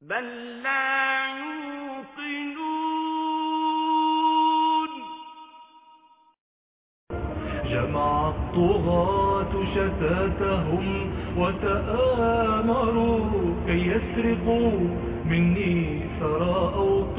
بل لا يوقنون جمع الطغاة شتاتهم وتآمروا كي يسرقوا مني ثرى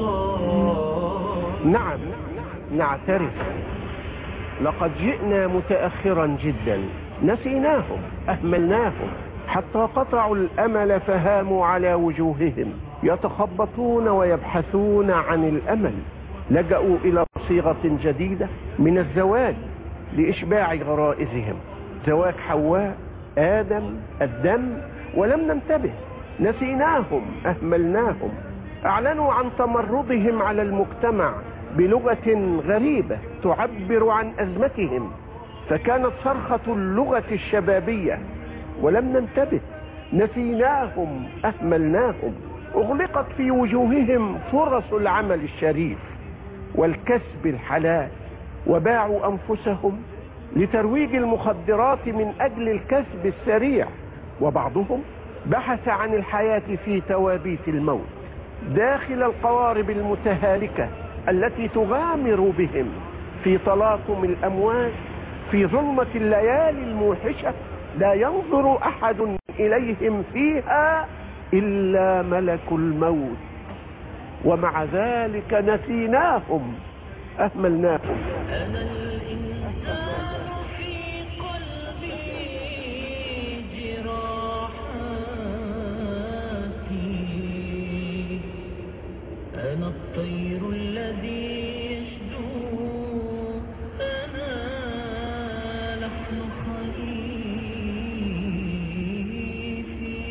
أوطان نعم نعترف لقد جئنا متأخرا جدا نسيناهم أهملناهم حتى قطعوا الأمل فهاموا على وجوههم يتخبطون ويبحثون عن الأمل لجأوا إلى صيغة جديدة من الزواج لإشباع غرائزهم زواج حواء آدم الدم ولم ننتبه نسيناهم أهملناهم أعلنوا عن تمردهم على المجتمع بلغة غريبة تعبر عن أزمتهم فكانت صرخة اللغة الشبابية ولم ننتبه نسيناهم أهملناهم أغلقت في وجوههم فرص العمل الشريف والكسب الحلال وباعوا أنفسهم لترويج المخدرات من أجل الكسب السريع وبعضهم بحث عن الحياة في توابيت الموت داخل القوارب المتهالكة التي تغامر بهم في تلاطم الأمواج في ظلمة الليالي الموحشة لا ينظر أحد إليهم فيها إلا ملك الموت ومع ذلك نسيناهم أهملناهم أنا الإنسان في قلبي جراحاتي أنا الطير الذي يشدو أنا لحن خليفي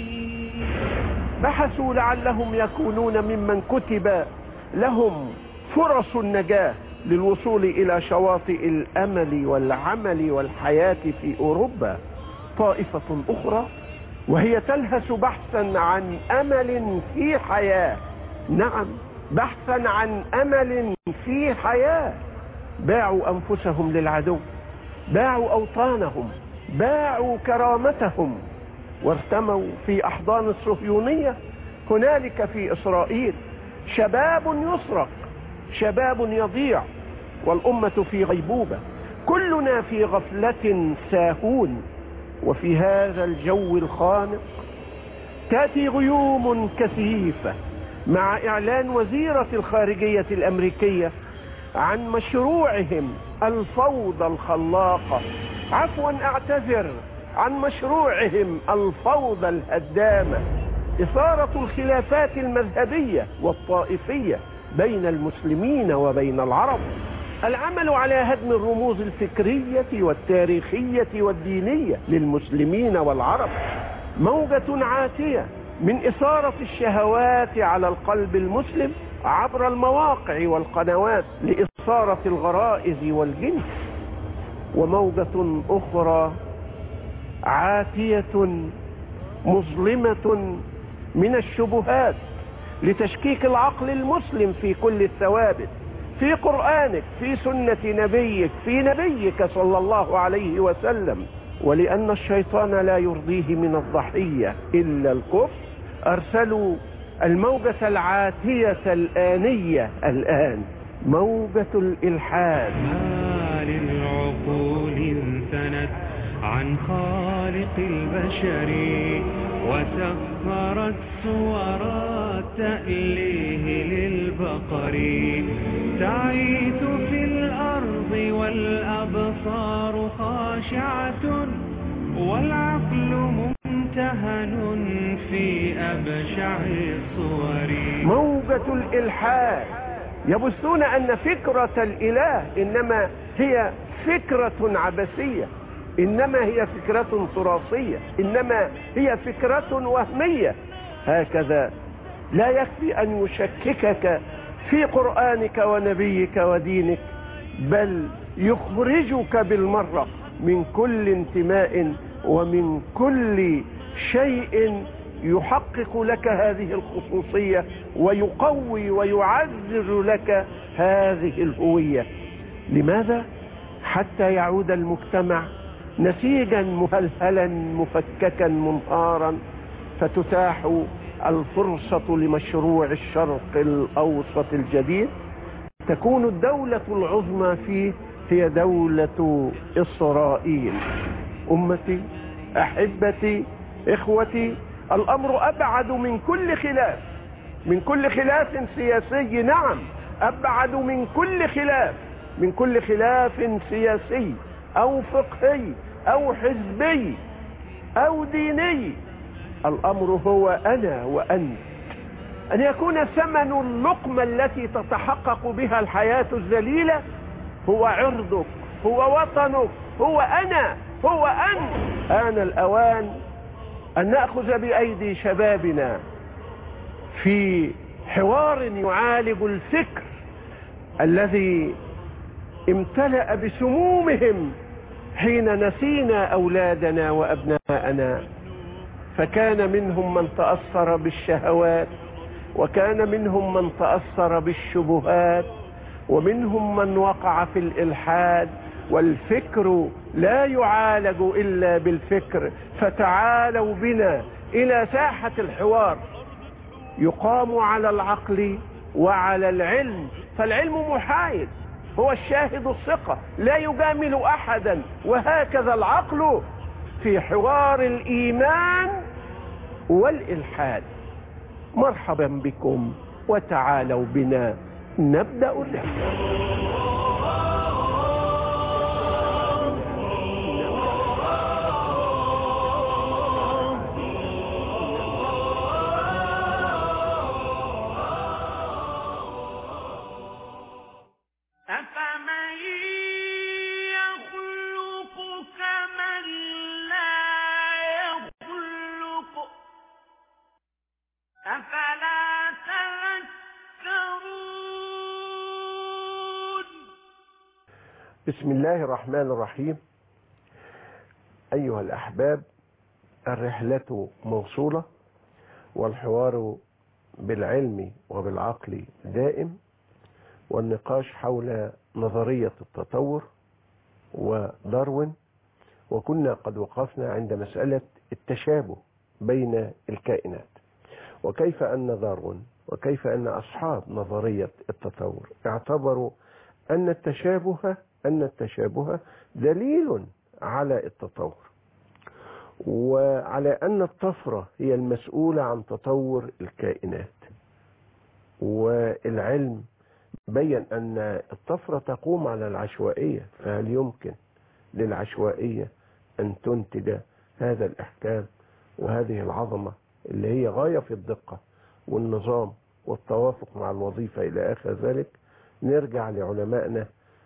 بحثوا لعلهم يكونون ممن كتب لهم فرص النجاة للوصول إلى شواطئ الأمل والعمل والحياة في أوروبا طائفة أخرى وهي تلهس بحثا عن أمل في حياة نعم بحثا عن أمل في حياة باعوا أنفسهم للعدو باعوا أوطانهم باعوا كرامتهم وارتموا في أحضان الصهيونية هنالك في إسرائيل شباب يسرق شباب يضيع والأمة في غيبوبة كلنا في غفلة ساهون وفي هذا الجو الخانق تأتي غيوم كثيفة مع إعلان وزيرة الخارجية الأمريكية عن مشروعهم الفوضى الخلاقة عفوا أعتذر عن مشروعهم الفوضى الهدامة إثارة الخلافات المذهبية والطائفية بين المسلمين وبين العرب العمل على هدم الرموز الفكرية والتاريخية والدينية للمسلمين والعرب موجة عاتية من إثارة الشهوات على القلب المسلم عبر المواقع والقنوات لإثارة الغرائز والجنس وموجة أخرى عاتية مظلمة من الشبهات لتشكيك العقل المسلم في كل الثوابت في قرآنك في سنة نبيك في نبيك صلى الله عليه وسلم ولأن الشيطان لا يرضيه من الضحية إلا الكفر أرسلوا الموجة العاتية الآنية الآن موجة الإلحاد ما للعقول انثنت عن خالق البشر وسخرت صور تأليه للبقر تعيث في الأرض والأبصار خاشعة والعقل ممتهن في أبشع الصور موجة الإلحاد يبثون أن فكرة الإله إنما هي فكرة عبثية إنما هي فكرة تراثية إنما هي فكرة وهمية هكذا لا يكفي أن يشككك في قرآنك ونبيك ودينك بل يخرجك بالمرة من كل انتماء ومن كل شيء يحقق لك هذه الخصوصية ويقوي ويعزز لك هذه الهوية لماذا؟ حتى يعود المجتمع نسيجا مهلهلا مفككا منهارا فتتاح الفرصة لمشروع الشرق الأوسط الجديد تكون الدولة العظمى فيه هي دولة إسرائيل أمتي أحبتي إخوتي الأمر أبعد من كل خلاف من كل خلاف سياسي نعم أبعد من كل خلاف من كل خلاف سياسي أو فقهي أو حزبي أو ديني الأمر هو أنا وأنت أن يكون ثمن اللقمة التي تتحقق بها الحياة الذليلة هو عرضك هو وطنك هو أنا هو أنت آن الأوان أن نأخذ بأيدي شبابنا في حوار يعالج الفكر الذي امتلأ بسمومهم حين نسينا أولادنا وأبناءنا فكان منهم من تأثر بالشهوات وكان منهم من تأثر بالشبهات ومنهم من وقع في الإلحاد والفكر لا يعالج إلا بالفكر فتعالوا بنا إلى ساحة الحوار يقام على العقل وعلى العلم فالعلم محايد هو الشاهد الثقة لا يجامل أحدا وهكذا العقل في حوار الإيمان والإلحاد مرحبا بكم وتعالوا بنا نبدأ الرحلة أفمن يخلق كمن لا يخلق أفلا تذكرون بسم الله الرحمن الرحيم أيها الأحباب الرحلة موصولة والحوار بالعلم وبالعقل دائم والنقاش حول نظرية التطور وداروين وكنا قد وقفنا عند مسألة التشابه بين الكائنات وكيف أن داروين وكيف أن أصحاب نظرية التطور اعتبروا أن التشابه أن التشابه دليل على التطور وعلى أن الطفرة هي المسؤولة عن تطور الكائنات والعلم بين أن الطفرة تقوم على العشوائية فهل يمكن للعشوائية أن تنتج هذا الإحكام وهذه العظمة اللي هي غاية في الدقة والنظام والتوافق مع الوظيفة إلى آخر ذلك نرجع لعلمائنا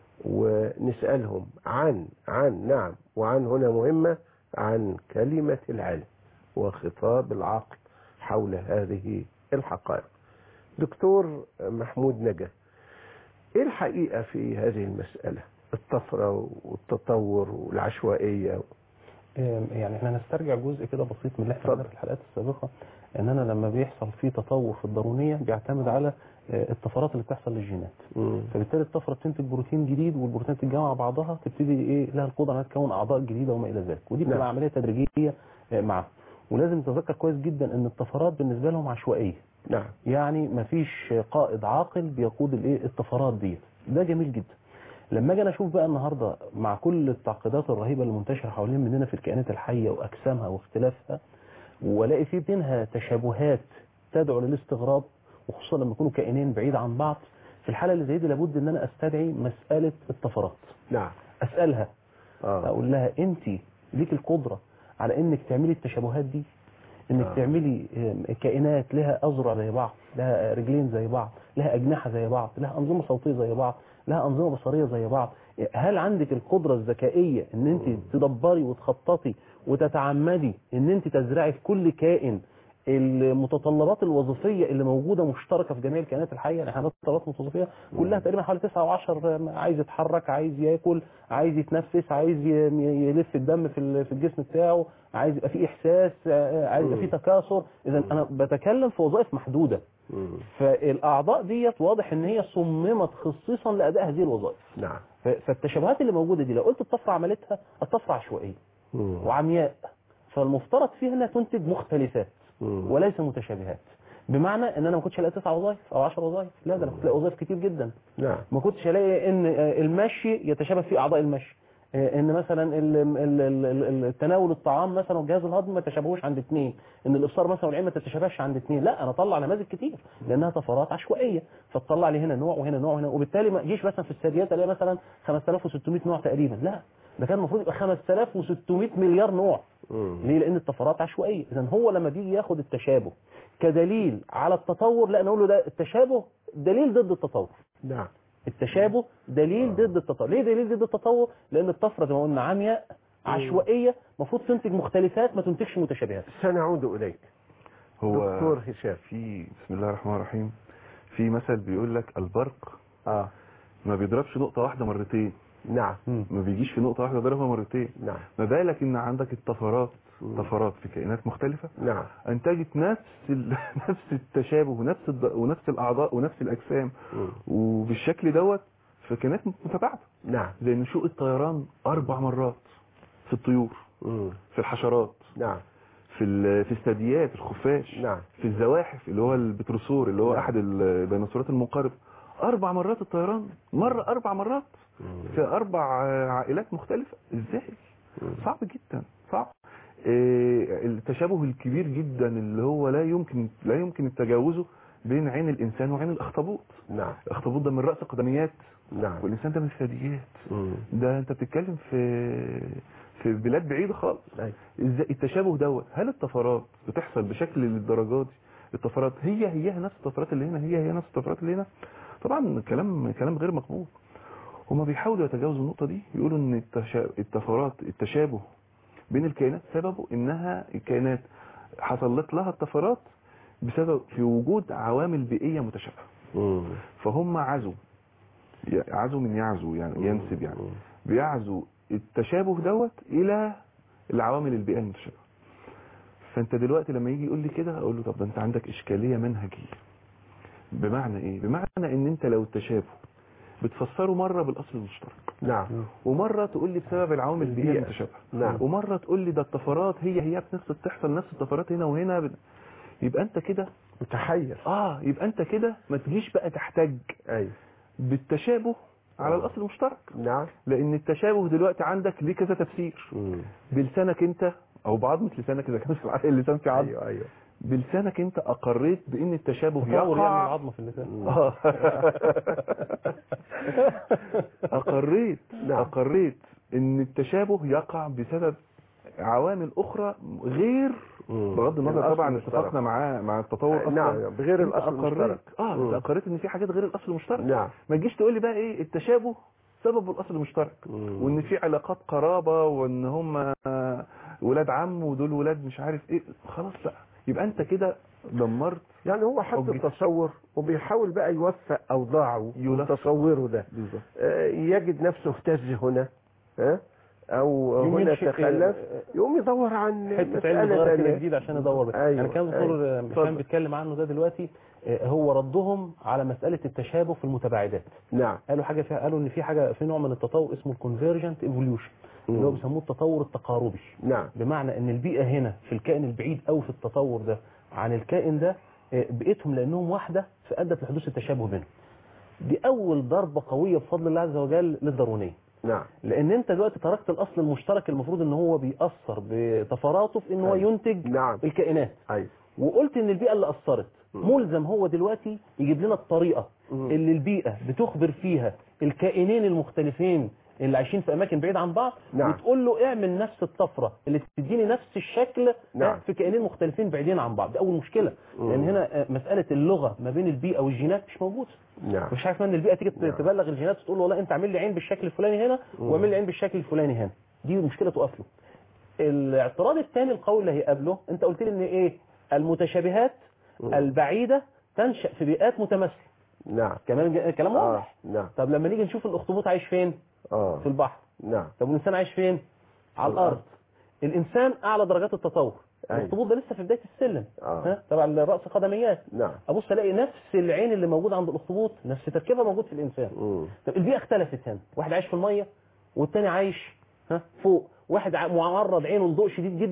ونسألهم عن عن نعم وعن هنا مهمة عن كلمة العلم وخطاب العقل حول هذه الحقائق دكتور محمود نجا ايه الحقيقة في هذه المسألة الطفرة والتطور والعشوائية يعني احنا نسترجع جزء كده بسيط من اللي احنا اتفضل. قلناه في الحلقات السابقه ان انا لما بيحصل فيه تطور في الدارونيه بيعتمد على آه، الطفرات اللي بتحصل للجينات مم. فبالتالي الطفره بتنتج بروتين جديد والبروتينات تتجمع مع بعضها تبتدي ايه لها القدره انها تكون اعضاء جديده وما الى ذلك ودي بتبقى نعم. عمليه تدريجيه آه، معاهم ولازم نتذكر كويس جدا ان الطفرات بالنسبه لهم عشوائيه نعم يعني مفيش قائد عاقل بيقود الايه الطفرات ديت ده جميل جدا لما اجي انا اشوف بقى النهارده مع كل التعقيدات الرهيبه اللي منتشره حوالين مننا في الكائنات الحيه واجسامها واختلافها والاقي في بينها تشابهات تدعو للاستغراب وخصوصا لما يكونوا كائنين بعيد عن بعض في الحاله اللي زي دي لابد ان انا استدعي مساله الطفرات نعم اسالها آه. اقول لها انت ليك القدره على انك تعملي التشابهات دي انك آه. تعملي آم، كائنات لها اذرع زي بعض لها رجلين زي بعض لها اجنحه زي بعض لها انظمه صوتيه زي بعض لها انظمه بصريه زي بعض هل عندك القدره الذكائيه ان انت تدبري وتخططي وتتعمدي ان انت تزرعي في كل كائن المتطلبات الوظيفيه اللي موجوده مشتركه في جميع الكائنات الحيه يعني احنا متطلبات وظيفيه كلها تقريبا حوالي 9 و10 عايز يتحرك عايز ياكل عايز يتنفس عايز ي- ي- يلف الدم في ال- في الجسم بتاعه عايز يبقى فيه احساس آه، عايز يبقى فيه تكاثر اذا انا بتكلم في وظائف محدوده مم. فالاعضاء ديت واضح ان هي صممت خصيصا لاداء هذه الوظائف نعم ف- فالتشابهات اللي موجوده دي لو قلت الطفره عملتها الطفره عشوائيه مم. وعمياء فالمفترض فيها انها تنتج مختلفات مم. وليس متشابهات بمعنى ان انا ما كنتش الاقي تسع وظائف او 10 وظائف لا ده انا كنت الاقي وظائف كتير جدا نعم ما كنتش الاقي ان آه، المشي يتشابه فيه اعضاء المشي آه، ان مثلا ال- ال- ال- ال- ال- تناول الطعام مثلا والجهاز الهضمي ما يتشابهوش عند اثنين ان الابصار مثلا والعين ما تتشابهش عند اثنين لا انا اطلع نماذج كتير لانها طفرات عشوائيه فتطلع لي هنا نوع وهنا نوع وهنا وبالتالي ما اجيش مثلا في الثدييات الاقي مثلا 5600 نوع تقريبا لا ده كان المفروض يبقى 5600 مليار نوع مم. ليه لان الطفرات عشوائيه اذا هو لما بيجي ياخد التشابه كدليل على التطور لا نقول له ده التشابه دليل ضد التطور نعم التشابه دليل ضد التطور ليه دليل ضد التطور لان الطفره زي ما قلنا عمياء عشوائيه المفروض تنتج مختلفات ما تنتجش متشابهات سنعود إليك هو دكتور هشام في بسم الله الرحمن الرحيم في مثل بيقول لك البرق آه ما بيضربش نقطة واحدة مرتين نعم ما بيجيش في نقطة واحدة ضربها مرتين نعم ما بالك ان عندك الطفرات طفرات في كائنات مختلفة نعم انتجت نفس ال... نفس التشابه ونفس الد... ونفس الاعضاء ونفس الاجسام مم. وبالشكل دوت في كائنات متباعدة نعم زي نشوء الطيران اربع مرات في الطيور مم. في الحشرات نعم في ال... في الثدييات الخفاش نعم في الزواحف اللي هو البتروسور اللي هو نعم. احد الديناصورات المنقرض اربع مرات الطيران مره اربع مرات في اربع آه، عائلات مختلفه ازاي صعب جدا صعب آه، التشابه الكبير جدا اللي هو لا يمكن لا يمكن تجاوزه بين عين الانسان وعين الاخطبوط نعم الاخطبوط ده من راس قدميات نعم والانسان ده من الثدييات مم. ده انت بتتكلم في في بلاد بعيده خالص أيوة. ازاي التشابه دوت هل الطفرات بتحصل بشكل للدرجات دي الطفرات هي هي نفس الطفرات اللي هنا هي هي نفس الطفرات اللي هنا طبعا كلام كلام غير مقبول هما بيحاولوا يتجاوزوا النقطة دي يقولوا ان التشا... الطفرات التشابه بين الكائنات سببه انها الكائنات حصلت لها الطفرات بسبب في وجود عوامل بيئية متشابهة مم. فهم عزوا ي- عزوا من يعزو يعني ينسب يعني بيعزوا التشابه دوت الى العوامل البيئيه المتشابهه فانت دلوقتي لما يجي يقول لي كده اقول له طب ده انت عندك اشكاليه منهجيه بمعنى ايه بمعنى ان انت لو التشابه بتفسره مره بالاصل المشترك نعم ومره تقول لي بسبب العوامل البيئيه البيئة. المتشابهه نعم. ومره تقول لي ده الطفرات هي هي بنفس بتحصل نفس الطفرات هنا وهنا بت- يبقى انت كده متحير اه يبقى انت كده ما تجيش بقى تحتاج أيوة بالتشابه على آه. الاصل المشترك نعم لان التشابه دلوقتي عندك ليه كذا تفسير مم. بلسانك انت او بعظمه لسانك اذا كان في الع- اللسان في عظم أيوة أيوة بلسانك انت اقريت بان التشابه تطور يعني يقع العظمه في اللسان آه. اقريت نعم. اقريت ان التشابه يقع بسبب عوامل اخرى غير مم. بغض النظر الأصل طبعا المشترك. اتفقنا مع مع التطور اصلا نعم بغير انت الأصل اقريت المشترك اه مم. انت اقريت ان في حاجات غير الاصل المشترك نعم ما تجيش تقول لي بقى ايه التشابه سبب الاصل المشترك مم. وان في علاقات قرابه وان هم ولاد عم ودول ولاد مش عارف ايه خلاص بقى يبقى انت كده دمرت يعني هو حط حجة. التصور وبيحاول بقى يوفق أوضاعه يلفق. وتصوره ده بالظبط آه، يجد نفسه اهتز هنا ها او يوم هنا ينشئ، تخلف آه، يوم يدور عن حته علم مسألة صغيره كده ثانية جديد عشان ادور بيها أيوة، يعني كان أيوة. دكتور هشام اتفضل. بيتكلم عنه ده دلوقتي آه، هو ردهم على مساله التشابه في المتباعدات نعم قالوا حاجه فيها قالوا ان في حاجه في نوع من التطور اسمه الكونفرجنت ايفوليوشن اللي هو مم. بيسموه التطور التقاربي نعم بمعنى ان البيئه هنا في الكائن البعيد قوي في التطور ده عن الكائن ده آه، بيئتهم لانهم واحده فادت لحدوث التشابه بينهم دي اول ضربه قويه بفضل الله عز وجل للدارونيه نعم لان انت دلوقتي تركت الاصل المشترك المفروض ان هو بيأثر بطفراته في ان هو أيوة. ينتج نعم الكائنات ايوه وقلت ان البيئه اللي اثرت ملزم هو دلوقتي يجيب لنا الطريقه مم. اللي البيئه بتخبر فيها الكائنين المختلفين اللي عايشين في اماكن بعيده عن بعض نعم. وتقول له اعمل نفس الطفره اللي تديني نفس الشكل نعم. في كائنين مختلفين بعيدين عن بعض دي اول مشكله مم. لان هنا آه، مساله اللغه ما بين البيئه والجينات مش موجوده نعم مش عارف ان البيئه تيجي نعم. تبلغ الجينات تقول له والله انت اعمل لي عين بالشكل الفلاني هنا واعمل لي عين بالشكل الفلاني هنا دي مشكله تقف له الاعتراض الثاني القوي اللي هيقابله انت قلت لي ان ايه المتشابهات البعيده تنشا في بيئات متماثله نعم كمان كلام اه واضح نعم طب لما نيجي نشوف الاخطبوط عايش فين اه في البحر نعم طب والانسان عايش فين على الأرض. الارض الانسان اعلى درجات التطور أيوة. الاخطبوط ده لسه في بدايه السلم آه. ها تبع الراس قدميات نعم ابص الاقي نفس العين اللي موجوده عند الاخطبوط نفس تركيبها موجود في الانسان مم. طب البيئه اختلفت هنا واحد عايش في الميه والتاني عايش ها فوق واحد ع- معرض عينه لضوء شديد جدا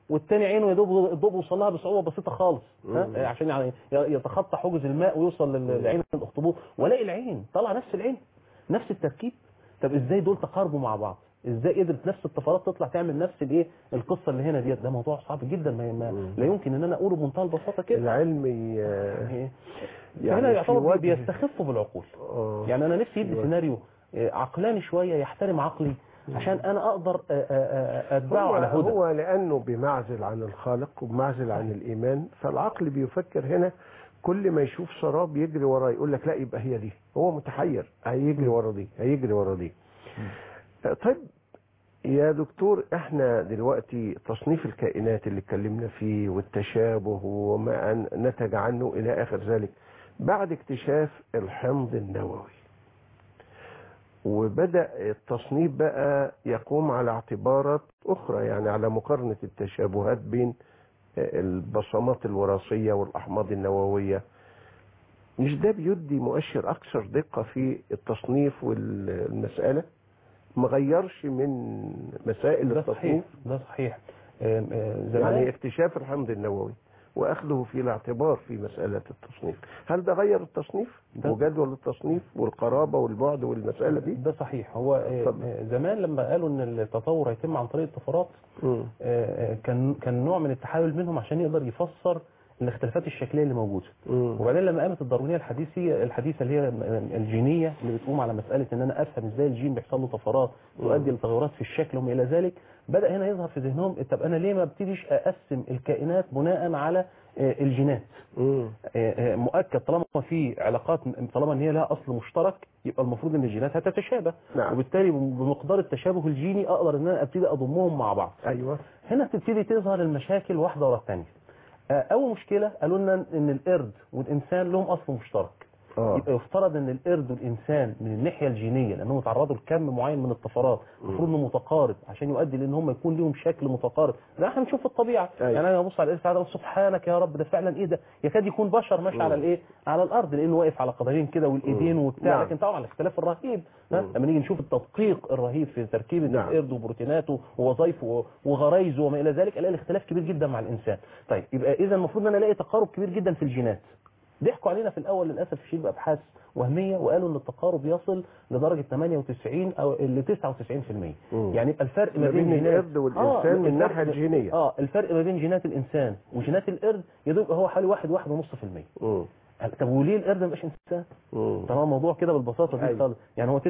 والتاني عينه يا دوب الضوء بيوصل لها بصعوبه بسيطه خالص ها مم. عشان يعني ي- يتخطى حجز الماء ويوصل لل- لعين الاخطبوط والاقي العين طالعه نفس العين نفس التركيب طب ازاي دول تقاربوا مع بعض ازاي قدرت نفس الطفرات تطلع تعمل نفس الايه القصه اللي هنا ديت ده موضوع صعب جدا ما ما مم. لا يمكن ان انا اقوله بمنتهى البساطه كده العلم ي- يعني يعني هنا في يعتبر وجه- بيستخفوا بالعقول آه. يعني انا نفسي يدي في وجه. سيناريو آه، عقلاني شويه يحترم عقلي عشان انا اقدر آه، آه، آه، اتبعه هو, على هدى هو لأنه بمعزل عن الخالق وبمعزل عن الإيمان فالعقل بيفكر هنا كل ما يشوف سراب يجري وراه يقول لك لا يبقى هي دي هو متحير هيجري ورا دي هيجري ورا دي آه، طيب يا دكتور احنا دلوقتي تصنيف الكائنات اللي اتكلمنا فيه والتشابه وما أن نتج عنه الى اخر ذلك بعد اكتشاف الحمض النووي وبدأ التصنيف بقى يقوم على اعتبارات أخرى يعني على مقارنة التشابهات بين البصمات الوراثية والأحماض النووية مش ده بيدي مؤشر أكثر دقة في التصنيف والمسألة مغيرش من مسائل ده صحيح التصنيف ده صحيح آم، آه، زمان يعني اكتشاف الحمض النووي واخذه في الاعتبار في مسألة التصنيف هل ده غير التصنيف ده- وجدول التصنيف والقرابة والبعد والمسألة دي ده صحيح هو آه، اتفضل. آه، زمان لما قالوا ان التطور هيتم عن طريق الطفرات مم. آه، آه، كان كان نوع من التحايل منهم عشان يقدر يفسر الاختلافات الشكليه اللي موجوده مم. وبعدين لما قامت الداروينيه الحديثيه الحديثه اللي هي الجينيه اللي بتقوم على مساله ان انا افهم ازاي الجين بيحصل له طفرات تؤدي لتغيرات في الشكل وما الى ذلك بدا هنا يظهر في ذهنهم طب انا ليه ما ابتديش اقسم الكائنات بناء على آه، الجينات مم. آه، آه، مؤكد طالما في علاقات طالما ان هي لها اصل مشترك يبقى المفروض ان الجينات هتتشابه نعم. وبالتالي بمقدار التشابه الجيني اقدر ان انا ابتدي اضمهم مع بعض ايوه هنا تبتدي تظهر المشاكل واحده ورا الثانيه اول مشكله قالوا لنا ان القرد والانسان لهم اصل مشترك اه يبقى يفترض ان القرد والانسان من الناحيه الجينيه لانهم تعرضوا لكم معين من الطفرات المفروض انه متقارب عشان يؤدي لان هم يكون لهم شكل متقارب ده احنا بنشوف في الطبيعه أيوة. يعني انا ابص على القرد ساعات أقول سبحانك يا رب ده فعلا ايه ده يكاد يكون بشر ماشي على الايه على الارض لانه واقف على قدمين كده والايدين وبتاع نعم. لكن طبعا الاختلاف الرهيب ها مم. لما نيجي نشوف التدقيق الرهيب في تركيبه نعم. القرد وبروتيناته ووظائفه وغرايزه وما الى ذلك الاقي الاختلاف كبير جدا مع الانسان طيب يبقى اذا المفروض ان انا الاقي تقارب كبير جدا في الجينات ضحكوا علينا في الاول للاسف الشديد بابحاث وهميه وقالوا ان التقارب يصل لدرجه 98 او ل 99% مم. يعني يبقى الفرق ما بين جينات- القرد والإنسان من الفرق- الناحية الجينية. اه الفرق ما بين جينات الانسان وجينات القرد يدوب هو حوالي 1 1.5% مم. طب وليه القرد ما يبقاش انسان؟ مم. طالما الموضوع كده بالبساطه دي أيوة. خالص يعني هو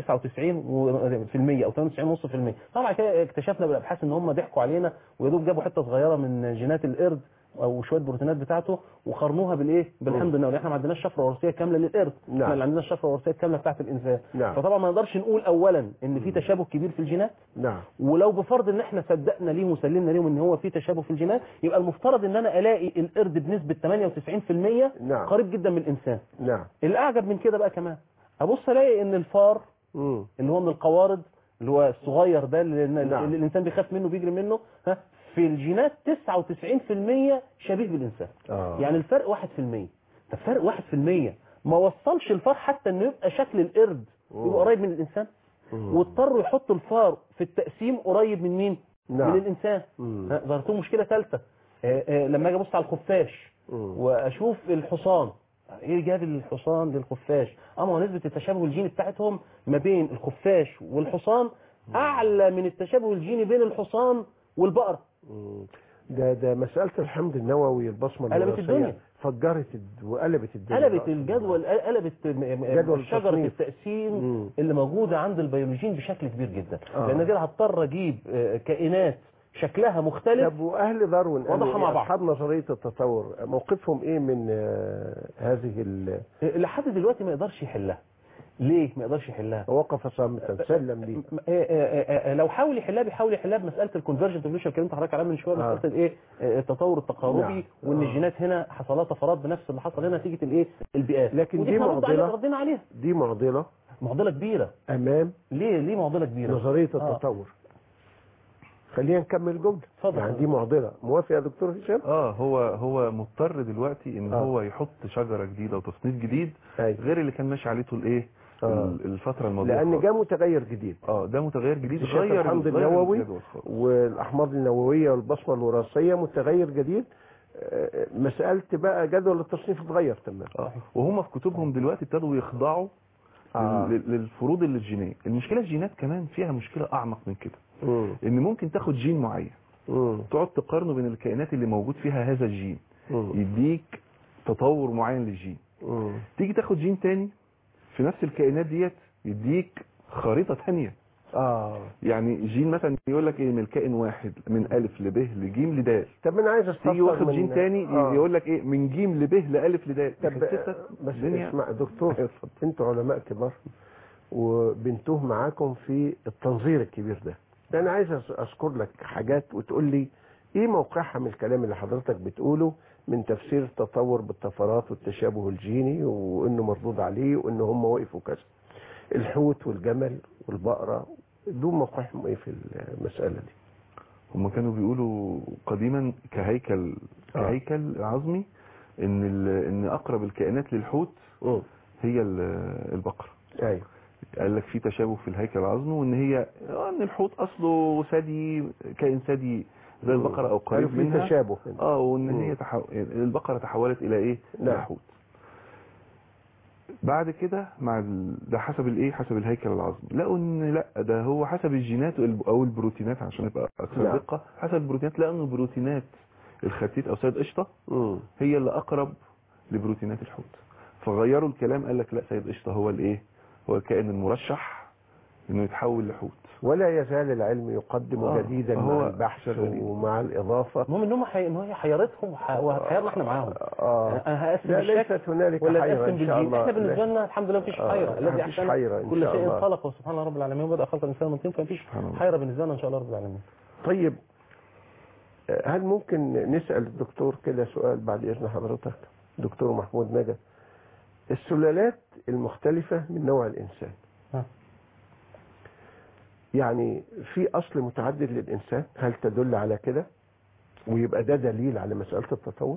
99% او 98.5% طبعا كده اكتشفنا بالابحاث ان هم ضحكوا علينا ويا دوب جابوا حته صغيره من جينات القرد او شويه بروتينات بتاعته وقارنوها بالايه بالحمض النووي احنا ما عندناش شفره وراثيه كامله للقرد نعم. احنا اللي عندنا الشفره الوراثيه الكامله بتاعت الانسان نعم. فطبعا ما نقدرش نقول اولا ان في تشابه كبير في الجينات نعم ولو بفرض ان احنا صدقنا ليهم وسلمنا ليهم ان هو في تشابه في الجينات يبقى المفترض ان انا الاقي القرد بنسبه 98% نعم. قريب جدا من الانسان نعم الاعجب من كده بقى كمان ابص الاقي ان الفار مم. اللي هو من القوارض اللي هو الصغير ده اللي, نعم. اللي الانسان بيخاف منه بيجري منه ها في الجينات 99% شبيه بالانسان آه. يعني الفرق 1% ده فرق 1% ما وصلش الفار حتى انه يبقى شكل القرد يبقى قريب من الانسان مم. واضطروا يحطوا الفار في التقسيم قريب من مين نعم. من الانسان مم. ها، ظهرت لهم مشكله ثالثه لما اجي ابص على الخفاش مم. واشوف الحصان ايه جاب الحصان للخفاش اما هو نسبه التشابه الجيني بتاعتهم ما بين الخفاش والحصان اعلى من التشابه الجيني بين الحصان والبقره مم. ده ده مسألة الحمض النووي البصمة قلبت الوراثية الدنيا. فجرت الد- وقلبت الدنيا قلبت الجدول قلبت جدول شجره التصنيف. التقسيم مم. اللي موجوده عند البيولوجيين بشكل كبير جدا آه. لان كده هضطر اجيب آه، كائنات شكلها مختلف طب واهل داروين وضحها قالوا مع إيه؟ بعض. اصحاب نظريه التطور موقفهم ايه من آه، هذه ال... لحد دلوقتي ما يقدرش يحلها ليه ما يقدرش يحلها وقف صامتا سلم لي م- آه، آه، آه، لو حاول يحلها بيحاول يحلها بمساله الكونفرجنت ايفولوشن اللي كلمت حضرتك عليها من شويه آه. مساله الايه آه، التطور التقاربي نعم. وان آه. الجينات هنا حصل لها طفرات بنفس اللي حصل هنا نتيجه الايه البيئات لكن ودي دي إحنا رد معضلة. عليها- ردينا عليها دي معضله معضله كبيره امام ليه ليه معضله كبيره نظريه آه. التطور خلينا نكمل جمله اتفضل. يعني دي معضله موافق يا دكتور هشام اه هو هو مضطر دلوقتي ان آه. هو يحط شجره جديده وتصنيف جديد أيوة. غير اللي كان ماشي عليه طول ايه آه. ال- الفتره الماضيه لان خالص. جاء متغير جديد اه ده متغير جديد اكتشاف غير الحمض غير النووي الجدول خالص. والاحماض النوويه والبصمه الوراثيه متغير جديد آه، مساله بقى جدول التصنيف اتغير تماما اه وهم في كتبهم دلوقتي ابتدوا يخضعوا آه. لل- للفروض اللي الجينيه المشكله الجينات كمان فيها مشكله اعمق من كده مم. ان ممكن تاخد جين معين مم. تقعد تقارنه بين الكائنات اللي موجود فيها هذا الجين مم. يديك تطور معين للجين مم. تيجي تاخد جين تاني في نفس الكائنات ديت يديك خريطه تانية اه يعني جين مثلا يقول لك ايه من الكائن واحد من الف لب لجيم لدال طب انا عايز استفسر تيجي واخد من- جين تاني آه. يقول لك ايه من جيم لب لالف لدال طب يحسسك بس الدنيا- اسمع يا دكتور اتفضل. انتوا علماء كبار وبنتوه معاكم في التنظير الكبير ده ده انا عايز أذ- اذكر لك حاجات وتقول لي ايه موقعها من الكلام اللي حضرتك بتقوله من تفسير التطور بالطفرات والتشابه الجيني وانه مردود عليه وان هم وقفوا كذا الحوت والجمل والبقره دول موقعهم ايه في المساله دي هم كانوا بيقولوا قديما كهيكل آه. كهيكل عظمي ان ال- ان اقرب الكائنات للحوت امم هي ال- البقره ايوه قال لك في تشابه في الهيكل العظمي وان هي آه، ان الحوت اصله ثدي كائن ثدي زي البقره او قالوا قريب في منها تشابه هنا. اه وان مم. هي تحو... البقره تحولت الى ايه نعم. الى حوت بعد كده مع ال... ده حسب الايه حسب الهيكل العظمي لقوا ان لا ده هو حسب الجينات والب- او البروتينات عشان نبقى اكثر نعم. دقه حسب البروتينات لقوا ان البروتينات الخرتيت او سيد قشطه امم هي اللي اقرب لبروتينات الحوت فغيروا الكلام قال لك لا سيد قشطه هو الايه هو الكائن المرشح انه يتحول لحوت ولا يزال العلم يقدم آه، جديدا فهو مع البحث شغالين. ومع الاضافه المهم ان هم حي... ان هي حيرتهم وح... وهتحيرنا احنا معاهم اه انا هقسم لا الشكل ليست هنالك ولا حيرة تقسم ان شاء بالجين الله احنا بالنسبه لا. لنا الحمد لله مفيش آه، حيره الذي مفيش احسن حيرة إن كل شاء شيء الله. خلق وسبحان رب العالمين وبدا خلق الانسان من طين فمفيش سبحان الله. حيره بالنسبه لنا ان شاء الله رب العالمين طيب آه، هل ممكن نسال الدكتور كده سؤال بعد اذن حضرتك دكتور محمود نجا السلالات المختلفه من نوع الانسان ها. يعني في اصل متعدد للانسان هل تدل على كده ويبقى ده دليل على مساله التطور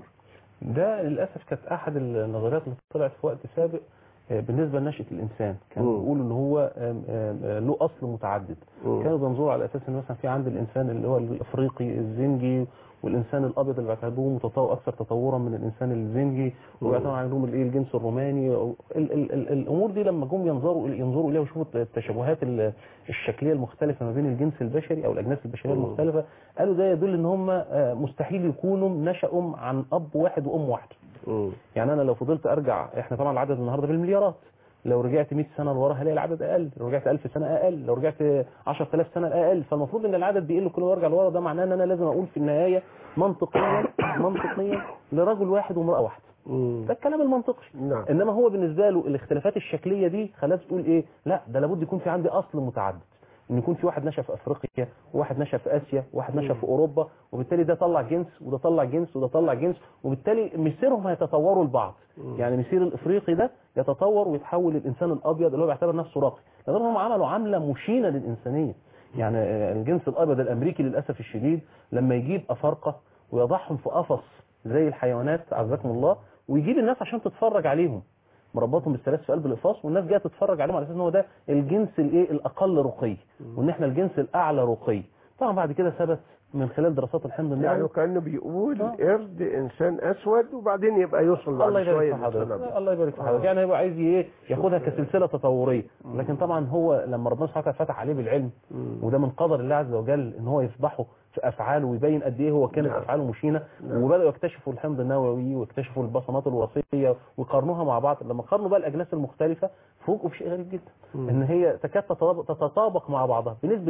ده للاسف كانت احد النظريات اللي طلعت في وقت سابق آه، بالنسبه لنشاه الانسان كانوا مم. بيقولوا ان هو آم، آم، آه، له اصل متعدد مم. كانوا بينظروا على اساس ان مثلا في عند الانسان اللي هو الافريقي الزنجي والانسان الابيض اللي بيعتبروه متطور اكثر تطورا من الانسان الزنجي وبيعتبروا عندهم الايه الجنس الروماني ال ال ال الامور دي لما جم ينظروا ينظروا اليها ويشوفوا التشابهات ال- الشكليه المختلفه ما بين الجنس البشري او الاجناس البشريه مم. المختلفه قالوا ده يدل ان هم آه، مستحيل يكونوا نشأوا عن اب واحد وام واحده مم. يعني انا لو فضلت ارجع احنا طبعا العدد النهارده بالمليارات لو رجعت 100 سنه لورا هلاقي العدد اقل لو رجعت 1000 سنه اقل لو رجعت 10000 سنه اقل فالمفروض ان العدد بيقل كل ما ارجع لورا ده معناه ان انا لازم اقول في النهايه منطقيا منطقيا لرجل واحد وامراه واحده مم. ده الكلام المنطقي نعم انما هو بالنسبه له الاختلافات الشكليه دي خلاها تقول ايه لا ده لابد يكون في عندي اصل متعدد ان يكون في واحد نشا في افريقيا وواحد نشا في اسيا وواحد نشا في اوروبا وبالتالي ده طلع جنس وده طلع جنس وده طلع جنس وبالتالي مسيرهم هيتطوروا لبعض يعني مسير الافريقي ده يتطور ويتحول للانسان الابيض اللي هو بيعتبر نفسه راقي لدرجه هم عملوا عمله مشينه للانسانيه يعني آه، الجنس الابيض الامريكي للاسف الشديد لما يجيب افارقه ويضعهم في قفص زي الحيوانات عزكم الله ويجيب الناس عشان تتفرج عليهم مربطهم بالثلاث في قلب الاقفاص والناس جايه تتفرج عليهم على اساس ان هو ده الجنس الايه الاقل رقي وان احنا الجنس الاعلى رقي طبعا بعد كده ثبت من خلال دراسات الحمض يعني النووي كانه بيقول آه. قرد انسان اسود وبعدين يبقى يوصل بعد الله يبارك شويه في حضرتك لإنسان أبيض. الله يبارك في حضرتك آه. يعني هو عايز ايه ياخدها كسلسله تطوريه لكن طبعا هو لما ربنا سبحانه وتعالى فتح عليه بالعلم مم. وده من قدر الله عز وجل ان هو يفضحه في افعاله ويبين قد ايه هو كانت نعم. افعاله مشينه نعم. وبداوا يكتشفوا الحمض النووي ويكتشفوا البصمات الوراثيه ويقارنوها مع بعض لما قارنوا بقى الاجناس المختلفه فوجئوا بشيء غريب جدا مم. ان هي تكاد تتطابق, تتطابق مع بعضها بنسبه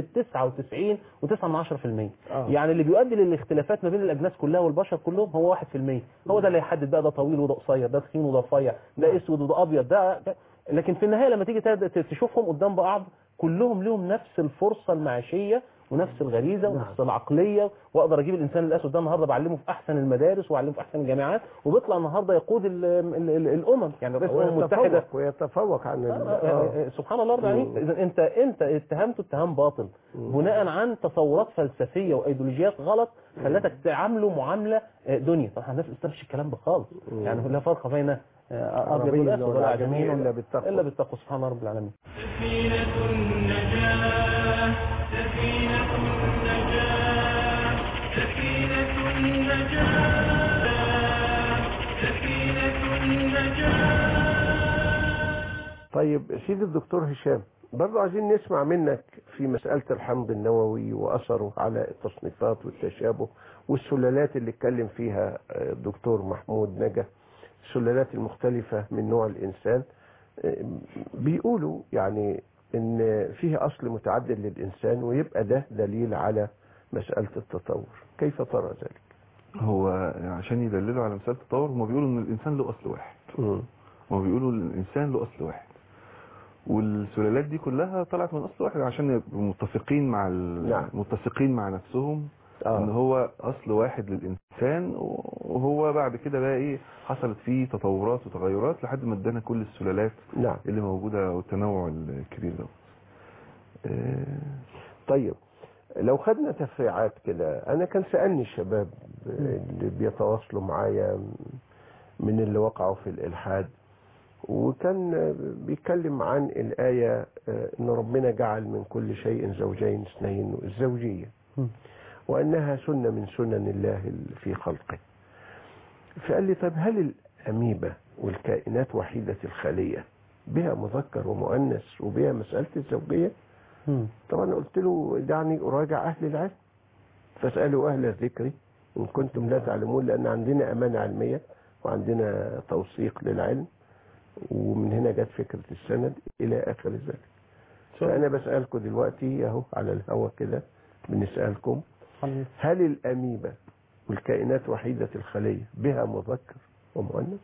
99 و9 من 10% آه. يعني اللي بيؤدي للاختلافات ما بين الاجناس كلها والبشر كلهم هو 1% هو ده اللي يحدد بقى ده طويل وده قصير ده تخين وده رفيع ده اسود وده ابيض ده ده- لكن في النهايه لما تيجي تد- تشوفهم قدام بعض كلهم لهم نفس الفرصه المعيشيه ونفس الغريزه ونفس العقليه واقدر اجيب الانسان الاسود ده النهارده بعلمه في احسن المدارس واعلمه في احسن الجامعات وبيطلع النهارده يقود ال ال ال الامم يعني رئيس الامم المتحده ويتفوق ويتفوق عن ال- آه، آه. آه، سبحان الله رب العالمين اذا انت انت اتهمته اتهام باطل بناء عن تصورات فلسفيه وايديولوجيات غلط خلتك تعامله معامله آه، دنيا طبعا الناس ما الكلام ده خالص يعني لا فرق بين آه، ابيض عربي ولا اسود ولا عجمي إلا بالتقوى. الا بالتقوى سبحان رب العالمين سفينة النجاة سفينة النجاة سفينة النجاة سفينة النجاة طيب سيدي الدكتور هشام برضو عايزين نسمع منك في مسألة الحمض النووي وأثره على التصنيفات والتشابه والسلالات اللي اتكلم فيها آه، الدكتور محمود نجا السلالات المختلفة من نوع الإنسان آه، بيقولوا يعني إن فيه أصل متعدد للإنسان ويبقى ده دليل على مسألة التطور كيف ترى ذلك؟ هو عشان يدللوا على مسألة التطور هم بيقولوا ان الانسان له اصل واحد مم. هم بيقولوا ان الانسان له اصل واحد والسلالات دي كلها طلعت من اصل واحد عشان يبقوا متفقين مع ال... نعم. متفقين مع نفسهم آه. ان هو اصل واحد للانسان وهو بعد كده بقى ايه حصلت فيه تطورات وتغيرات لحد ما ادانا كل السلالات نعم اللي موجوده والتنوع الكبير ده آه، طيب لو خدنا تفريعات كده انا كان سالني الشباب اللي بيتواصلوا معايا من اللي وقعوا في الالحاد وكان بيتكلم عن الايه آه، ان ربنا جعل من كل شيء زوجين اثنين الزوجيه مم. وانها سنه من سنن الله في خلقه فقال لي طب هل الاميبا والكائنات وحيده الخليه بها مذكر ومؤنث وبها مساله الزوجيه مم. طبعا قلت له دعني أراجع أهل العلم فاسألوا أهل الذكر إن كنتم لا تعلمون لأن عندنا أمانة علمية وعندنا توثيق للعلم ومن هنا جت فكرة السند إلى آخر ذلك فأنا بسألكم دلوقتي أهو على الهوا كده بنسألكم هل الأميبا والكائنات وحيدة الخلية بها مذكر ومؤنث؟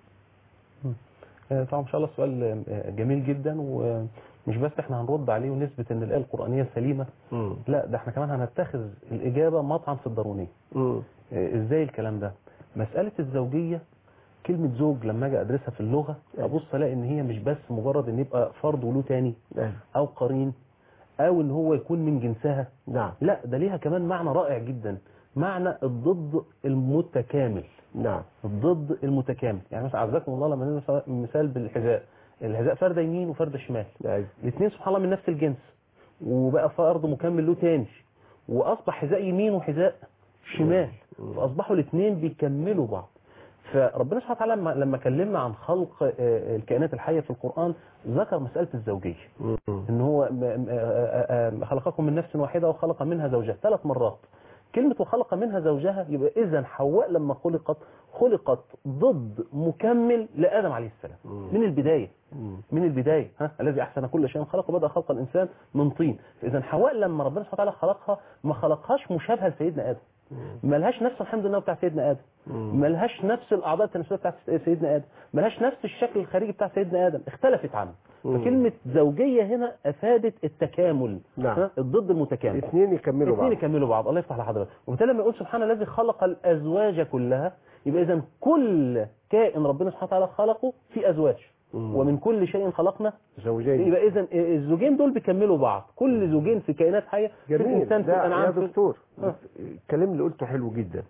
آه، طبعا ان شاء الله سؤال آه، جميل جدا ومش بس احنا هنرد عليه ونثبت ان الايه القرانيه سليمه مم. لا ده احنا كمان هنتخذ الاجابه مطعن في الضروريه مم. آه، ازاي الكلام ده مساله الزوجيه كلمه زوج لما اجي ادرسها في اللغه أيوة. ابص الاقي ان هي مش بس مجرد ان يبقى فرد وله تاني أيوة. او قرين او ان هو يكون من جنسها نعم لا ده ليها كمان معنى رائع جدا معنى الضد المتكامل نعم الضد المتكامل يعني مثلا عزكم الله لما ندرس مثال بالحذاء الحذاء فردة يمين وفردة شمال أيوة. الاثنين سبحان الله من نفس الجنس وبقى فرد مكمل له تاني واصبح حذاء يمين وحذاء شمال فاصبحوا الاثنين بيكملوا بعض فربنا سبحانه وتعالى لما- لما كلمنا عن خلق آه، الكائنات الحيه في القران ذكر مساله الزوجيه مم. ان هو م- م- آه، آه، خلقكم من نفس واحده وخلق منها زوجها ثلاث مرات كلمة وخلق منها زوجها يبقى إذا حواء لما خلقت خلقت ضد مكمل لآدم عليه السلام من البداية مم. من البداية ها الذي أحسن كل شيء خلقه بدأ خلق الإنسان من طين فإذا حواء لما ربنا سبحانه وتعالى خلقها ما خلقهاش مشابهة لسيدنا آدم ما لهاش نفس الحمد لله بتاع سيدنا آدم ما لهاش نفس الأعضاء التناسلية بتاع سيدنا آدم ما لهاش نفس الشكل الخارجي بتاع سيدنا آدم اختلفت عنه فكلمة زوجية هنا أفادت التكامل نعم. ها؟ الضد المتكامل اثنين يكملوا الاثنين بعض يكملوا بعض الله يفتح لحضرتك وبالتالي لما يقول سبحان الذي خلق الازواج كلها يبقى اذا كل كائن ربنا سبحانه وتعالى خلقه في ازواج مم. ومن كل شيء خلقنا زوجين يبقى اذا الزوجين دول بيكملوا بعض كل زوجين في كائنات حيه في جميل الانسان في ده يا الانعام في دكتور آه. الكلام اللي قلته حلو جدا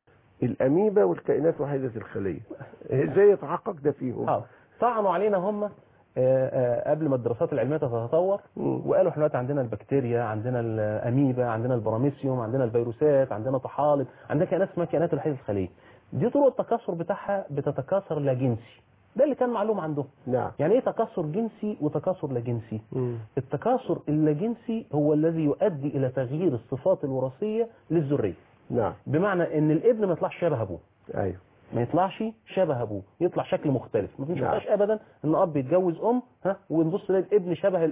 الأميبا والكائنات وحيدة الخلية ازاي يتحقق ده فيهم اه طعنوا علينا هم آه، آه، قبل ما الدراسات العلميه تتطور مم. وقالوا احنا دلوقتي عندنا البكتيريا عندنا الاميبا عندنا البراميسيوم عندنا الفيروسات عندنا طحالب عندنا كائنات اسمها كائنات الحياه الخليه دي طرق التكاثر بتاعها بتتكاثر لا جنسي ده اللي كان معلوم عندهم نعم يعني ايه تكاثر جنسي وتكاثر لا جنسي مم. التكاثر اللاجنسي هو الذي يؤدي الى تغيير الصفات الوراثيه للذريه نعم بمعنى ان الابن ما يطلعش شبه ابوه ايوه ما يطلعش شبه ابوه يطلع شكل مختلف ما نعم. بنشوفهاش ابدا ان اب يتجوز ام ها ونبص نلاقي الابن شبه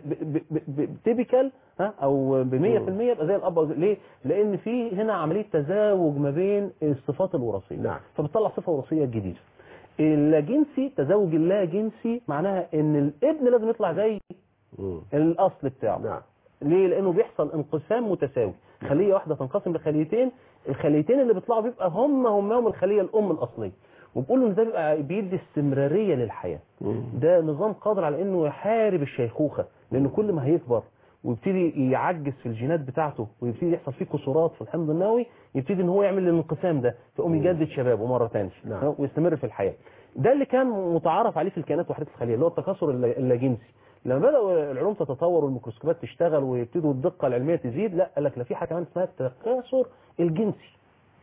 تيبيكال ها او ب 100% يبقى زي الاب أو زي- ليه لان في هنا عمليه تزاوج ما بين الصفات الوراثيه نعم. فبتطلع صفه وراثيه جديده اللاجنسي تزاوج اللا جنسي معناها ان الابن لازم يطلع زي مم. الاصل بتاعه نعم ليه لانه بيحصل انقسام متساوي خليه واحده تنقسم لخليتين الخليتين اللي بيطلعوا بيبقى هم همهم الخليه الام الاصليه وبيقولوا ان ده بيبقى بيدي استمراريه للحياه مم. ده نظام قادر على انه يحارب الشيخوخه لانه كل ما هيكبر ويبتدي يعجز في الجينات بتاعته ويبتدي يحصل فيه كسورات في الحمض النووي يبتدي ان هو يعمل الانقسام ده فيقوم يجدد شبابه مره ثانيه نعم. ويستمر في الحياه ده اللي كان متعارف عليه في الكائنات وحدات الخليه اللي هو التكاثر اللا- اللاجنسي لما بدأوا العلوم تتطور والميكروسكوبات تشتغل ويبتدوا الدقة العلمية تزيد لا قال لك لا في حاجة كمان اسمها التكاثر الجنسي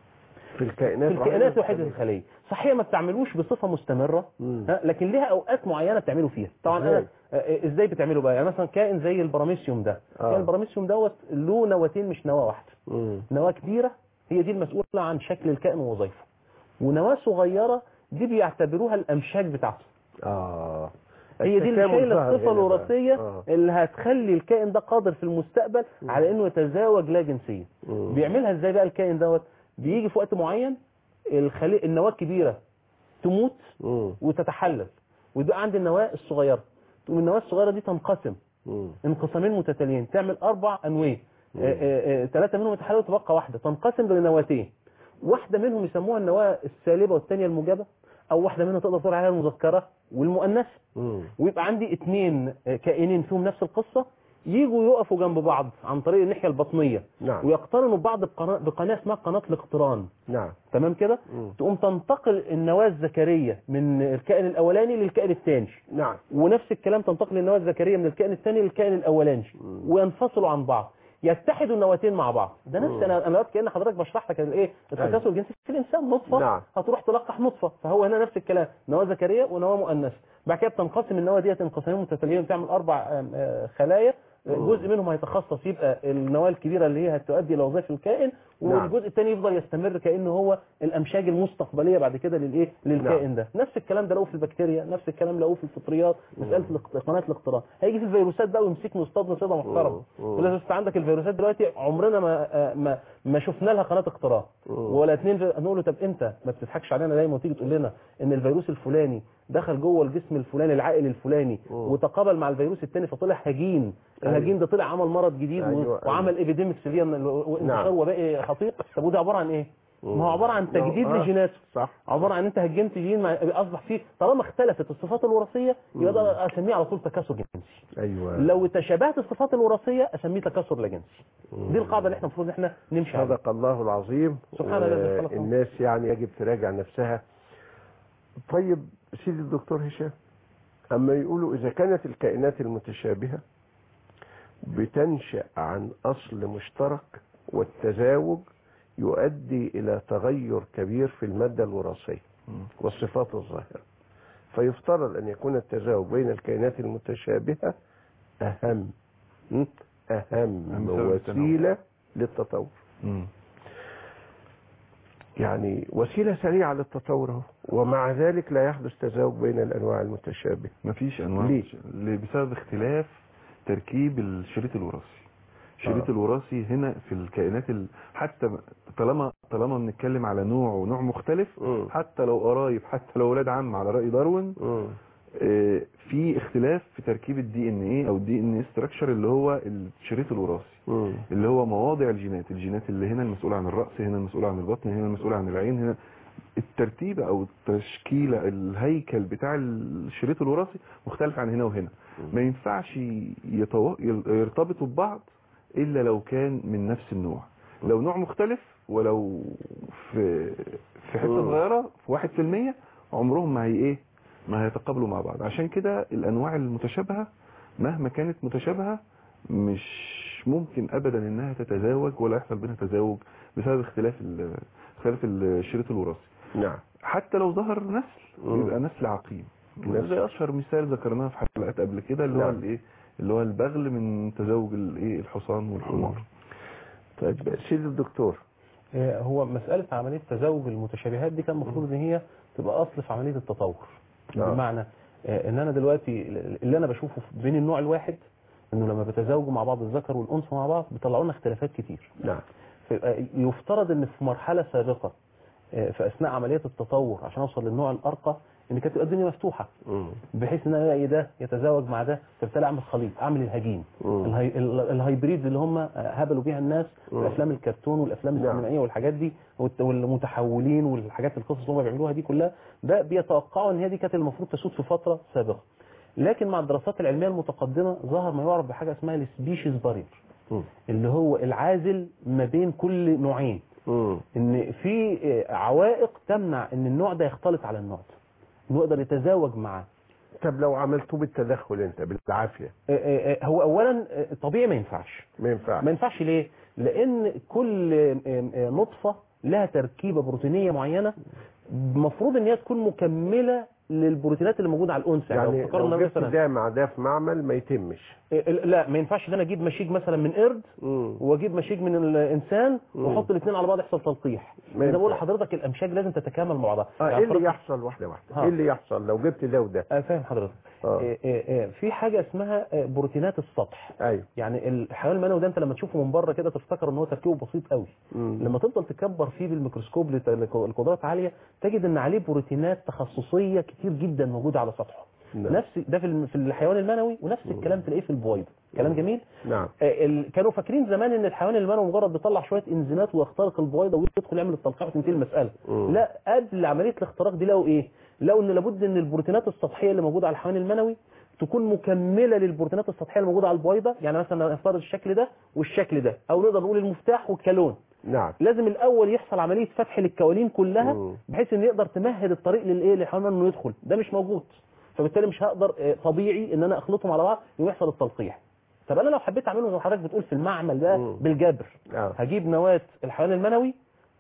في الكائنات في الكائنات وحدة الخلية صحيح ما بتعملوش بصفة مستمرة مم. ها، لكن ليها اوقات معينة بتعملوا فيها طبعا إزاي؟ انا آه، ازاي بتعملوا بقى يعني مثلا كائن زي البراميسيوم ده آه. كائن البراميسيوم دوت له نواتين مش نواة واحدة مم. نواة كبيرة هي دي المسؤولة عن شكل الكائن ووظائفه ونواة صغيرة دي بيعتبروها الامشاج بتاعته اه هي دي اللي التكامل شايله ظهر الصفه هنا بقى. الوراثيه آه. اللي هتخلي الكائن ده قادر في المستقبل على انه يتزاوج لا جنسيا مم. بيعملها ازاي بقى الكائن دوت بيجي في وقت معين الخلي النواه الكبيره تموت مم. وتتحلل ويبقى عند النواه الصغيره تقوم النواه الصغيره دي تنقسم مم. انقسامين متتاليين تعمل اربع انواع ثلاثه منهم يتحللوا تبقى واحده تنقسم لنواتين واحده منهم يسموها النواه السالبه والثانيه الموجبه او واحده منهم تقدر تقول عليها المذكره والمؤنثه مم. ويبقى عندي اتنين آه، كائنين فيهم نفس القصة يجوا يقفوا جنب بعض عن طريق الناحية البطنية نعم ويقترنوا ببعض بقناة, بقناة اسمها قناة الاقتران نعم تمام كده مم. تقوم تنتقل النواة الذكرية من الكائن الأولاني للكائن الثاني نعم ونفس الكلام تنتقل النواة الذكرية من الكائن الثاني للكائن الأولاني وينفصلوا عن بعض يتحدوا النواتين مع بعض ده نفس انا انا دلوقتي كان حضرتك بشرح لك الايه التكاثر الجنسي في الانسان نطفه نعم. هتروح تلقح نطفه فهو هنا نفس الكلام نواه ذكريه ونواه مؤنثه بعد كده بتنقسم النواه ديت انقسامين متتاليين تعمل اربع آم، آه، خلايا جزء منهم هيتخصص يبقى النواه الكبيره اللي هي هتؤدي الى وظائف الكائن نعم. والجزء الثاني يفضل يستمر كانه هو الامشاج المستقبليه بعد كده للايه للكائن ده نفس الكلام ده لقوه في البكتيريا نفس الكلام لقوه في الفطريات مساله الاقت- قناه الاقتران هيجي في الفيروسات بقى ويمسكنا ويصطادنا صيده محترمه مم. ولازم بس عندك الفيروسات دلوقتي عمرنا ما آه، ما ما شفنا لها قناه اقتران ولا اتنين في- نقول له طب انت ما بتضحكش علينا دايما وتيجي تقول لنا ان الفيروس الفلاني دخل جوه الجسم الفلاني العائل الفلاني وتقابل مع الفيروس الثاني فطلع هجين الهجين ده طلع عمل مرض جديد و- أيوة، وعمل ايبيديمكس اللي هي إن ال- وانتشار نعم. وبائي خطير طب وده عباره عن ايه؟ ما هو عباره عن تجديد آه. لجيناته صح عباره عن انت هجنت جين مع- اصبح فيه طالما اختلفت الصفات الوراثيه يبقى ده اسميه على طول تكاثر جنسي ايوه لو تشابهت الصفات الوراثيه اسميه تكاثر لا جنسي دي القاعده اللي احنا المفروض ان احنا نمشي عليها صدق الله العظيم سبحان الذي خلق الناس يعني يجب تراجع نفسها طيب سيدي الدكتور هشام اما يقولوا اذا كانت الكائنات المتشابهه بتنشا عن اصل مشترك والتزاوج يؤدي الى تغير كبير في الماده الوراثيه والصفات الظاهره فيفترض ان يكون التزاوج بين الكائنات المتشابهه اهم م? اهم أهم سبب التنوع. وسيله للتطور مم. يعني وسيلة سريعة للتطور اهو ومع ذلك لا يحدث تزاوج بين الأنواع المتشابهة مفيش انواع ليه؟ ليه؟ بسبب اختلاف تركيب الشريط الوراثي الشريط آه. الوراثي هنا في الكائنات ال... حتى طالما طالما بنتكلم على نوع ونوع مختلف مم. حتى لو قرايب حتى لو ولاد عم على راي داروين مم. آه، في اختلاف في تركيب الدي ان ايه او الدي ان ايه ستراكشر اللي هو الشريط الوراثي مم. اللي هو مواضع الجينات الجينات اللي هنا المسؤولة عن الرأس هنا المسؤولة عن البطن هنا المسؤولة عن العين هنا الترتيب او التشكيلة الهيكل بتاع الشريط الوراثي مختلف عن هنا وهنا ما ينفعش يتو... يرتبطوا ببعض الا لو كان من نفس النوع لو نوع مختلف ولو في في حته مم. صغيره في واحد في المية عمرهم ما هي ايه ما هيتقابلوا مع بعض عشان كده الانواع المتشابهه مهما كانت متشابهه مش ممكن ابدا انها تتزاوج ولا يحصل بينها تزاوج بسبب اختلاف ال- اختلاف الشريط الوراثي نعم حتى لو ظهر نسل مم. يبقى نسل عقيم نسل. زي اشهر مثال ذكرناه في حلقات قبل كده اللي هو نعم. الايه اللي هو البغل من تزاوج الايه الحصان والحمار طيب سيدي الدكتور آه، هو مسألة عملية تزاوج المتشابهات دي كان المفروض ان هي تبقى اصل في عملية التطور آه. بمعنى آه، ان انا دلوقتي اللي انا بشوفه بين النوع الواحد انه لما بيتزاوجوا مع بعض الذكر والانثى مع بعض بيطلعوا لنا اختلافات كتير نعم فيبقى يفترض ان في مرحلة سابقة آه، في اثناء عملية التطور عشان اوصل للنوع الارقى ان كانت تبقى الدنيا مفتوحة مم. بحيث ان انا الاقي ده يتزاوج مع ده فبالتالي اعمل خليط اعمل الهجين مم. الهي... ال- الهايبريد اللي هم هبلوا بيها الناس مم. الافلام الكرتون والافلام نعم. السينمائيه والحاجات دي والت- والمتحولين والحاجات القصص اللي هم بيعملوها دي كلها ده بيتوقعوا ان هي دي كانت المفروض تسود في فتره سابقه لكن مع الدراسات العلميه المتقدمه ظهر ما يعرف بحاجه اسمها السبيشيز بارير مم. اللي هو العازل ما بين كل نوعين مم. ان في آه، عوائق تمنع ان النوع ده يختلط على النوع ده انه يقدر يتزاوج معاه طب لو عملتوه بالتدخل انت بالعافيه آه، آه، آه، هو اولا آه، طبيعي ما ينفعش ما ينفعش ما ينفعش ليه لان كل آه، آه، نطفه لها تركيبه بروتينيه معينه المفروض ان هي تكون مكمله للبروتينات اللي موجوده على الانثى يعني لو فكرنا لو جبت مثلا ده مع ده في معمل ما يتمش آه، لا ما ينفعش ان انا اجيب مشيج مثلا من قرد مم. واجيب مشيج من الانسان مم. واحط الاثنين على بعض يحصل تلقيح ما انا بقول ينفع. لحضرتك الامشاج لازم تتكامل مع بعضها اه يعني ايه اللي فرض- يحصل واحده واحده ها. ايه اللي يحصل لو جبت ده وده آه، فاهم حضرتك اه آه، آه، آه، في حاجه اسمها آه، بروتينات السطح ايوه يعني الحيوان المنوي ده انت لما تشوفه من بره كده تفتكر ان هو تركيبه بسيط قوي مم. لما تفضل تكبر فيه بالميكروسكوب لت- لقدرات عاليه تجد ان عليه بروتينات تخصصيه كتير جدا موجوده على سطحه نعم. نفس ده في الم- في الحيوان المنوي ونفس الكلام تلاقيه في البويضه كلام جميل نعم آه، ال- كانوا فاكرين زمان ان الحيوان المنوي مجرد بيطلع شويه انزيمات ويخترق البويضه ويدخل يعمل التلقيح وتنتهي المساله مم. لا قبل عمليه الاختراق دي لقوا ايه لقوا ان لابد ان البروتينات السطحيه اللي موجوده على الحيوان المنوي تكون مكمله للبروتينات السطحيه اللي موجوده على البويضه يعني مثلا نفترض الشكل ده والشكل ده او نقدر نقول المفتاح والكالون نعم لازم الاول يحصل عمليه فتح للكوالين كلها مم. بحيث ان يقدر تمهد الطريق للايه للحيوان انه يدخل ده مش موجود فبالتالي مش هقدر آه، طبيعي ان انا اخلطهم على بعض ويحصل التلقيح طب انا لو حبيت اعمله زي ما حضرتك بتقول في المعمل بقى مم. بالجبر اه هجيب نواه الحيوان المنوي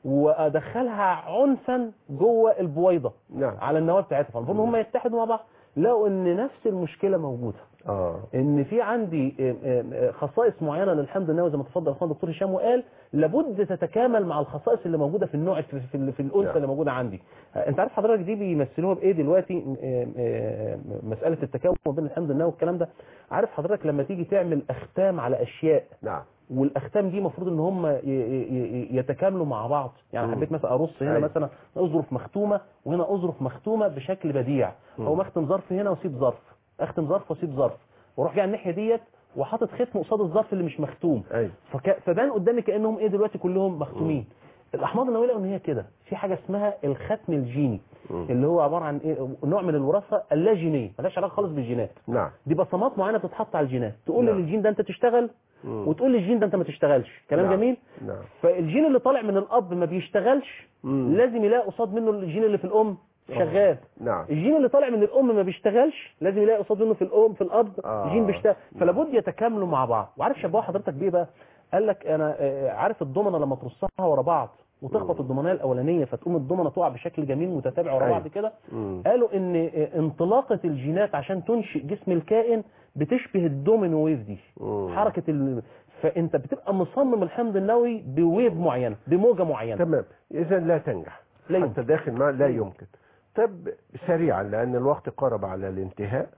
وادخلها عنفا جوه البويضه نعم على النواه بتاعتها فالمفروض ان هم يتحدوا مع بعض لقوا ان نفس المشكله موجوده اه ان في عندي آه، آه، آه، خصائص معينه للحمض النووي زي ما تفضل اخوان دكتور هشام وقال لابد تتكامل مع الخصائص اللي موجوده في النوع في, في, في الانثى نعم. اللي موجوده عندي آه، انت عارف حضرتك دي بيمثلوها بايه دلوقتي آه، آه، مساله التكامل ما بين الحمض النووي والكلام ده عارف حضرتك لما تيجي تعمل اختام على اشياء نعم والاختام دي المفروض ان هم ي- ي- ي- يتكاملوا مع بعض يعني مم. حبيت مثلا ارص هنا أيوة. مثلا اظرف مختومه وهنا اظرف مختومه بشكل بديع مم. او اختم ظرف هنا واسيب ظرف اختم ظرف واسيب ظرف واروح جاي على الناحيه ديت وحاطط ختم قصاد الظرف اللي مش مختوم ايوه فك... فبان قدامي كانهم ايه دلوقتي كلهم مختومين الاحماض النوويه لقوا ان هي كده في حاجه اسمها الختم الجيني مم. اللي هو عباره عن ايه نوع من الوراثه اللاجينيه ملهاش علاقه خالص بالجينات نعم دي بصمات معينه بتتحط على الجينات تقول نعم. للجين ده انت تشتغل مم. وتقول للجين ده انت ما تشتغلش كلام نعم. جميل نعم فالجين اللي طالع من الاب ما بيشتغلش مم. لازم يلاقي قصاد منه الجين اللي في الام شغال نعم الجين اللي طالع من الام ما بيشتغلش لازم يلاقي قصاد منه في الام في الاب آه. جين بيشتغل فلابد يتكاملوا مع بعض وعارف شبهه حضرتك بيه بقى قال لك انا آه، عارف الضمنه لما ترصها ورا بعض وتخبط الضمنيه الاولانيه فتقوم الضمنه تقع بشكل جميل متتابع ورا أيوة. بعض كده مم. قالوا ان آه، انطلاقه الجينات عشان تنشئ جسم الكائن بتشبه الدومينو ويف دي مم. حركه ال... فانت بتبقى مصمم الحمض النووي بويف معينه بموجه معينه تمام اذا لا تنجح لا حتى داخل ما لا يمكن طب سريعا لان الوقت قرب على الانتهاء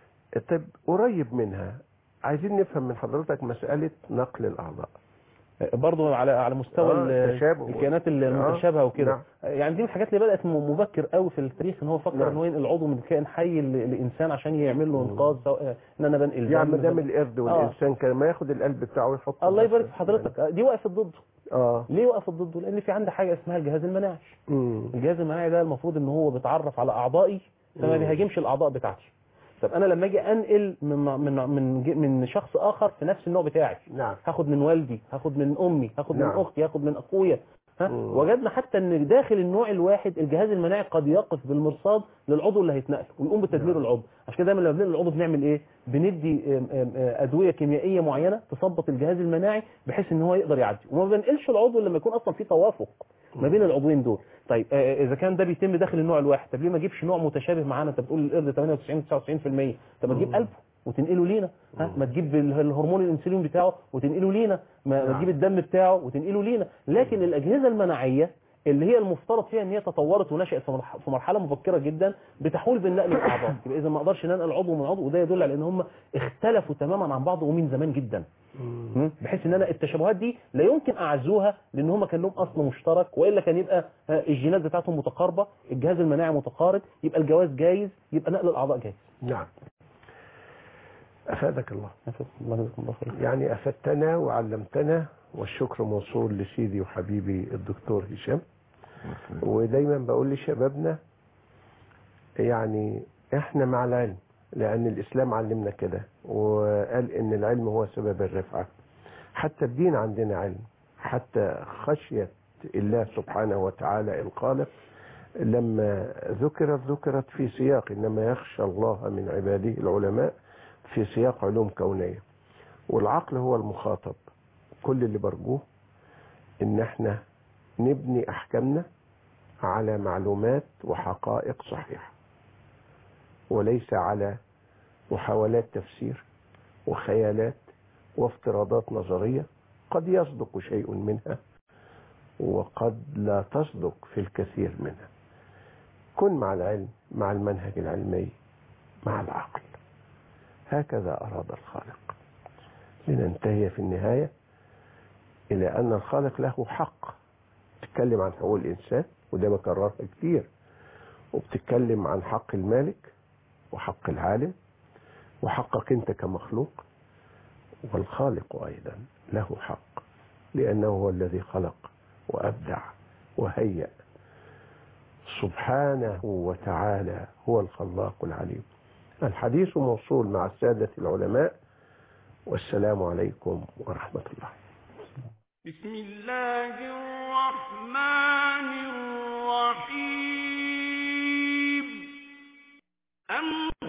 طب قريب منها عايزين نفهم من حضرتك مسألة نقل الأعضاء برضه على على مستوى آه، ال- تشابه. الكائنات آه، المتشابهه وكده نعم. يعني دي من الحاجات اللي بدات م- مبكر قوي في التاريخ ان هو فكر نعم. ان هو ينقل عضو من كائن حي ل- لانسان عشان يعمل له انقاذ سواء ان انا بنقل يعني دم، ما دام بنقل- القرد آه. والإنسان كان ما ياخد القلب بتاعه ويحطه الله بس. يبارك في حضرتك آه، دي وقفت ضده اه ليه وقفت ضده لان في عندي حاجه اسمها الجهاز المناعي مم. الجهاز المناعي ده المفروض ان هو بيتعرف على اعضائي فما مم. بيهاجمش الاعضاء بتاعتي طب انا لما اجي انقل من من من ج- من شخص اخر في نفس النوع بتاعي نعم هاخد من والدي هاخد من امي هاخد من نعم. اختي هاخد من اخويا ها مم. وجدنا حتى ان داخل النوع الواحد الجهاز المناعي قد يقف بالمرصاد للعضو اللي هيتنقل ويقوم بتدمير نعم. العضو عشان كده دايما لما بننقل العضو بنعمل ايه بندي آم، آم، آه، ادويه كيميائيه معينه تثبط الجهاز المناعي بحيث ان هو يقدر يعدي وما بنقلش العضو إلا لما يكون اصلا في توافق ما بين العضوين دول طيب آه، اذا كان ده بيتم داخل النوع الواحد طب ليه ما اجيبش نوع متشابه معانا انت بتقول القرد 98 99% طب ما تجيب قلبه وتنقله لينا ها ما تجيب ال- الهرمون الانسولين بتاعه وتنقله لينا ما ما نعم. تجيب الدم بتاعه وتنقله لينا لكن الاجهزه المناعيه اللي هي المفترض فيها ان هي تطورت ونشأت في مرح- في مرحله مبكره جدا بتحول بين نقل الاعضاء يبقى اذا ما اقدرش ننقل عضو من عضو وده يدل على ان هم اختلفوا تماما عن بعض ومن زمان جدا مم. بحيث ان انا التشابهات دي لا يمكن اعزوها لان هم كان لهم اصل مشترك والا كان يبقى آه، الجينات بتاعتهم متقاربه الجهاز المناعي متقارب يبقى الجواز جايز يبقى نقل الاعضاء جايز نعم أفادك الله الله يجزاكم الله خير يعني أفدتنا وعلمتنا والشكر موصول لسيدي وحبيبي الدكتور هشام ودايما بقول لشبابنا يعني احنا مع العلم لأن الإسلام علمنا كده وقال إن العلم هو سبب الرفعة حتى الدين عندنا علم حتى خشية الله سبحانه وتعالى الخالق لما ذكرت ذكرت في سياق إنما يخشى الله من عباده العلماء في سياق علوم كونية والعقل هو المخاطب كل اللي برجوه إن احنا نبني أحكامنا على معلومات وحقائق صحيحة وليس على محاولات تفسير وخيالات وافتراضات نظرية قد يصدق شيء منها وقد لا تصدق في الكثير منها كن مع العلم مع المنهج العلمي مع العقل هكذا أراد الخالق لننتهي في النهاية إلى أن الخالق له حق تتكلم عن حقوق الإنسان وده بكررها كتير وبتتكلم عن حق المالك وحق العالم وحقك أنت كمخلوق والخالق أيضا له حق لأنه هو الذي خلق وأبدع وهيأ سبحانه وتعالى هو الخلاق العليم الحديث موصول مع السادة العلماء والسلام عليكم ورحمة الله بسم الله الرحمن الرحيم أم